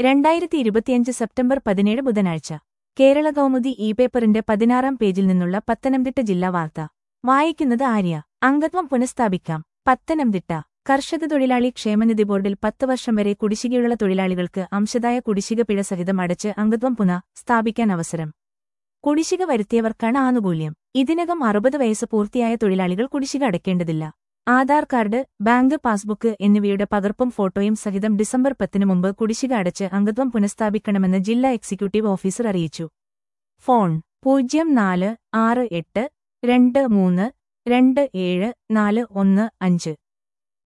രണ്ടായിരത്തി ഇരുപത്തിയഞ്ച് സെപ്റ്റംബർ പതിനേഴ് ബുധനാഴ്ച കേരള കൗമുദി ഇ പേപ്പറിന്റെ പതിനാറാം പേജിൽ നിന്നുള്ള പത്തനംതിട്ട ജില്ലാ വാർത്ത വായിക്കുന്നത് ആര്യ അംഗത്വം പുനഃസ്ഥാപിക്കാം പത്തനംതിട്ട കർഷക തൊഴിലാളി ക്ഷേമനിധി ബോർഡിൽ പത്ത് വർഷം വരെ കുടിശ്ശികയുള്ള തൊഴിലാളികൾക്ക് അംശദായ കുടിശ്ശിക പിഴ സഹിതം അടച്ച് അംഗത്വം പുനഃ സ്ഥാപിക്കാൻ അവസരം കുടിശ്ശിക വരുത്തിയവർക്കാണ് ആനുകൂല്യം ഇതിനകം അറുപത് വയസ്സ് പൂർത്തിയായ തൊഴിലാളികൾ കുടിശ്ശിക അടയ്ക്കേണ്ടതില്ല ആധാർ കാർഡ് ബാങ്ക് പാസ്ബുക്ക് എന്നിവയുടെ പകർപ്പും ഫോട്ടോയും സഹിതം ഡിസംബർ പത്തിനു മുമ്പ് കുടിശ്ശിക അടച്ച് അംഗത്വം പുനഃസ്ഥാപിക്കണമെന്ന് ജില്ലാ എക്സിക്യൂട്ടീവ് ഓഫീസർ അറിയിച്ചു ഫോൺ പൂജ്യം നാല് ആറ് എട്ട് രണ്ട് മൂന്ന് രണ്ട് ഏഴ് നാല് ഒന്ന് അഞ്ച്